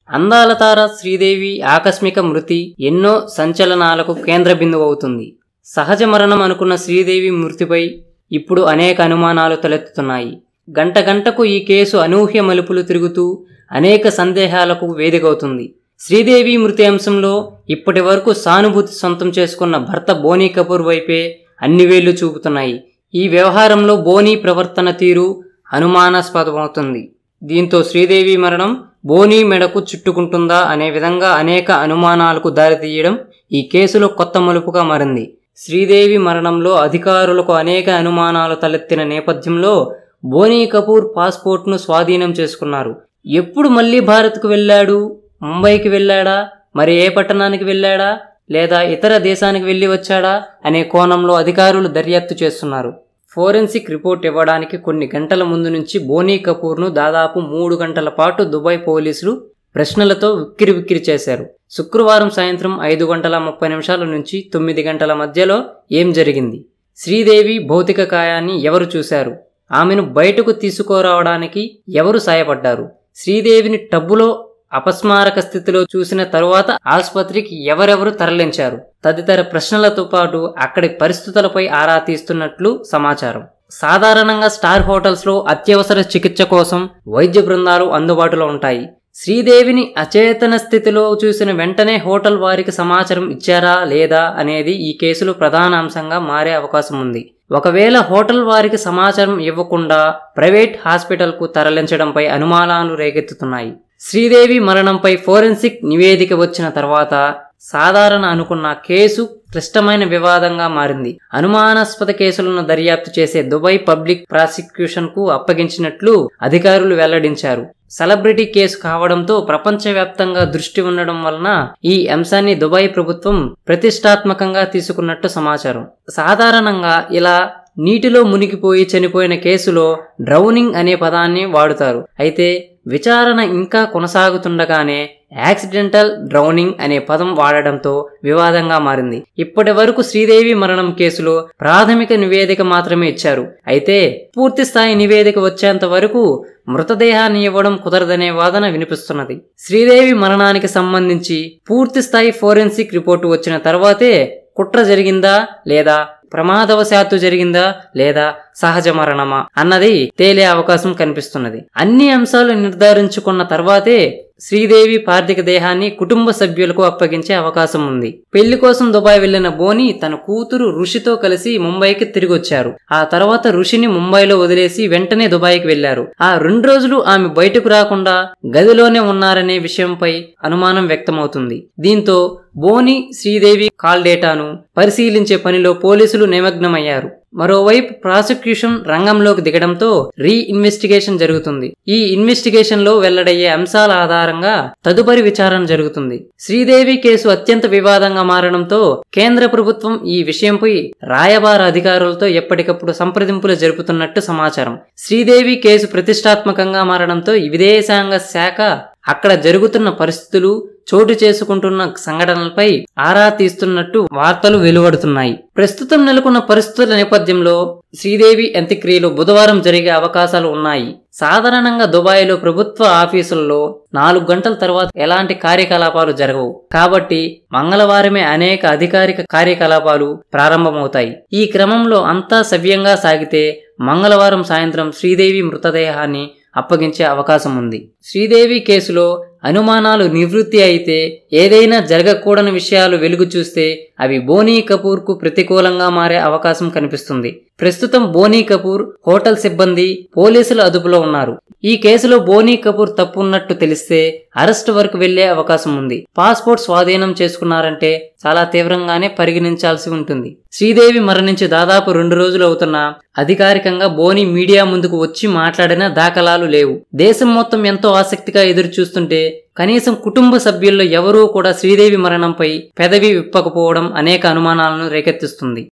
అందాల తార శ్రీదేవి ఆకస్మిక మృతి ఎన్నో సంచలనాలకు కేంద్ర బిందువు అవుతుంది సహజ మరణం అనుకున్న శ్రీదేవి మృతిపై ఇప్పుడు అనేక అనుమానాలు తలెత్తుతున్నాయి గంట గంటకు ఈ కేసు అనూహ్య మలుపులు తిరుగుతూ అనేక సందేహాలకు వేదికవుతుంది శ్రీదేవి మృతి అంశంలో ఇప్పటి వరకు సానుభూతి సొంతం చేసుకున్న భర్త బోనీ కపూర్ వైపే అన్ని వేళ్లు చూపుతున్నాయి ఈ వ్యవహారంలో బోనీ ప్రవర్తన తీరు అనుమానాస్పదమవుతుంది దీంతో శ్రీదేవి మరణం బోనీ మెడకు చుట్టుకుంటుందా అనే విధంగా అనేక అనుమానాలకు దారితీయడం ఈ కేసులో కొత్త మలుపుగా మారింది శ్రీదేవి మరణంలో అధికారులకు అనేక అనుమానాలు తలెత్తిన నేపథ్యంలో బోనీ కపూర్ పాస్పోర్ట్ను స్వాధీనం చేసుకున్నారు ఎప్పుడు మళ్ళీ భారత్కు వెళ్ళాడు ముంబైకి వెళ్ళాడా మరి ఏ పట్టణానికి వెళ్ళాడా లేదా ఇతర దేశానికి వెళ్ళి వచ్చాడా అనే కోణంలో అధికారులు దర్యాప్తు చేస్తున్నారు ఫోరెన్సిక్ రిపోర్ట్ ఇవ్వడానికి కొన్ని గంటల ముందు నుంచి బోనీ కపూర్ను దాదాపు మూడు గంటల పాటు దుబాయ్ పోలీసులు ప్రశ్నలతో విక్కిరి విక్కిరి చేశారు శుక్రవారం సాయంత్రం ఐదు గంటల ముప్పై నిమిషాల నుంచి తొమ్మిది గంటల మధ్యలో ఏం జరిగింది శ్రీదేవి భౌతిక కాయాన్ని ఎవరు చూశారు ఆమెను బయటకు తీసుకురావడానికి ఎవరు సాయపడ్డారు శ్రీదేవిని టబ్బులో అపస్మారక స్థితిలో చూసిన తరువాత ఆసుపత్రికి ఎవరెవరు తరలించారు తదితర ప్రశ్నలతో పాటు అక్కడి పరిస్థితులపై ఆరా తీస్తున్నట్లు సమాచారం సాధారణంగా స్టార్ హోటల్స్లో అత్యవసర చికిత్స కోసం వైద్య బృందాలు అందుబాటులో ఉంటాయి శ్రీదేవిని అచేతన స్థితిలో చూసిన వెంటనే హోటల్ వారికి సమాచారం ఇచ్చారా లేదా అనేది ఈ కేసులో ప్రధాన అంశంగా మారే అవకాశం ఉంది ఒకవేళ హోటల్ వారికి సమాచారం ఇవ్వకుండా ప్రైవేట్ హాస్పిటల్కు తరలించడంపై అనుమానాలు రేకెత్తుతున్నాయి శ్రీదేవి మరణంపై ఫోరెన్సిక్ నివేదిక వచ్చిన తర్వాత సాధారణ అనుకున్న కేసు క్లిష్టమైన వివాదంగా మారింది అనుమానాస్పద కేసులను దర్యాప్తు చేసే దుబాయ్ పబ్లిక్ ప్రాసిక్యూషన్ కు అప్పగించినట్లు అధికారులు వెల్లడించారు సెలబ్రిటీ కేసు కావడంతో ప్రపంచవ్యాప్తంగా దృష్టి ఉండడం వలన ఈ అంశాన్ని దుబాయ్ ప్రభుత్వం ప్రతిష్టాత్మకంగా తీసుకున్నట్టు సమాచారం సాధారణంగా ఇలా నీటిలో మునిగిపోయి చనిపోయిన కేసులో డ్రౌనింగ్ అనే పదాన్ని వాడుతారు అయితే విచారణ ఇంకా కొనసాగుతుండగానే యాక్సిడెంటల్ డ్రౌనింగ్ అనే పదం వాడడంతో వివాదంగా మారింది ఇప్పటి వరకు శ్రీదేవి మరణం కేసులో ప్రాథమిక నివేదిక మాత్రమే ఇచ్చారు అయితే పూర్తి స్థాయి నివేదిక వచ్చేంత వరకు మృతదేహాన్ని ఇవ్వడం కుదరదనే వాదన వినిపిస్తున్నది శ్రీదేవి మరణానికి సంబంధించి పూర్తి స్థాయి ఫోరెన్సిక్ రిపోర్టు వచ్చిన తర్వాతే కుట్ర జరిగిందా లేదా ప్రమాదవశాత్తు జరిగిందా లేదా సహజ మరణమా అన్నది తేలే అవకాశం కనిపిస్తున్నది అన్ని అంశాలు నిర్ధారించుకున్న తర్వాతే శ్రీదేవి పార్థిక దేహాన్ని కుటుంబ సభ్యులకు అప్పగించే అవకాశం ఉంది పెళ్లి కోసం దుబాయ్ వెళ్లిన బోని తన కూతురు ఋషితో కలిసి ముంబైకి తిరిగి వచ్చారు ఆ తర్వాత ఋషిని ముంబైలో వదిలేసి వెంటనే దుబాయ్కి వెళ్లారు ఆ రెండు రోజులు ఆమె బయటకు రాకుండా గదిలోనే ఉన్నారనే విషయంపై అనుమానం వ్యక్తమవుతుంది దీంతో బోని శ్రీదేవి కాల్ డేటాను పరిశీలించే పనిలో పోలీసులు నిమగ్నమయ్యారు మరోవైపు ప్రాసిక్యూషన్ రంగంలోకి దిగడంతో రీ ఇన్వెస్టిగేషన్ జరుగుతుంది ఈ ఇన్వెస్టిగేషన్ లో వెల్లడయ్యే అంశాల ఆధారంగా తదుపరి విచారణ జరుగుతుంది శ్రీదేవి కేసు అత్యంత వివాదంగా మారడంతో కేంద్ర ప్రభుత్వం ఈ విషయంపై రాయబార అధికారులతో ఎప్పటికప్పుడు సంప్రదింపులు జరుపుతున్నట్టు సమాచారం శ్రీదేవి కేసు ప్రతిష్టాత్మకంగా మారడంతో విదేశాంగ శాఖ అక్కడ జరుగుతున్న పరిస్థితులు చోటు చేసుకుంటున్న సంఘటనలపై ఆరా తీస్తున్నట్టు వార్తలు వెలువడుతున్నాయి ప్రస్తుతం నెలకొన్న పరిస్థితుల నేపథ్యంలో శ్రీదేవి అంత్యక్రియలు బుధవారం జరిగే అవకాశాలు ఉన్నాయి సాధారణంగా దుబాయ్లో ప్రభుత్వ ఆఫీసుల్లో నాలుగు గంటల తర్వాత ఎలాంటి కార్యకలాపాలు జరగవు కాబట్టి మంగళవారమే అనేక అధికారిక కార్యకలాపాలు ప్రారంభమవుతాయి ఈ క్రమంలో అంతా సవ్యంగా సాగితే మంగళవారం సాయంత్రం శ్రీదేవి మృతదేహాన్ని అప్పగించే అవకాశం ఉంది శ్రీదేవి కేసులో అనుమానాలు నివృత్తి అయితే ఏదైనా జరగకూడని విషయాలు వెలుగు చూస్తే అవి బోనీ కపూర్కు ప్రతికూలంగా మారే అవకాశం కనిపిస్తుంది ప్రస్తుతం బోనీ కపూర్ హోటల్ సిబ్బంది పోలీసుల అదుపులో ఉన్నారు ఈ కేసులో బోనీ కపూర్ తప్పున్నట్టు తెలిస్తే అరెస్ట్ వరకు వెళ్లే అవకాశం ఉంది పాస్పోర్ట్ స్వాధీనం చేసుకున్నారంటే చాలా తీవ్రంగానే పరిగణించాల్సి ఉంటుంది శ్రీదేవి మరణించి దాదాపు రెండు రోజులు అవుతున్నా అధికారికంగా బోని మీడియా ముందుకు వచ్చి మాట్లాడిన దాఖలాలు లేవు దేశం మొత్తం ఎంతో ఆసక్తిగా ఎదురు చూస్తుంటే కనీసం కుటుంబ సభ్యుల్లో ఎవరూ కూడా శ్రీదేవి మరణంపై పెదవి విప్పకపోవడం అనేక అనుమానాలను రేకెత్తిస్తుంది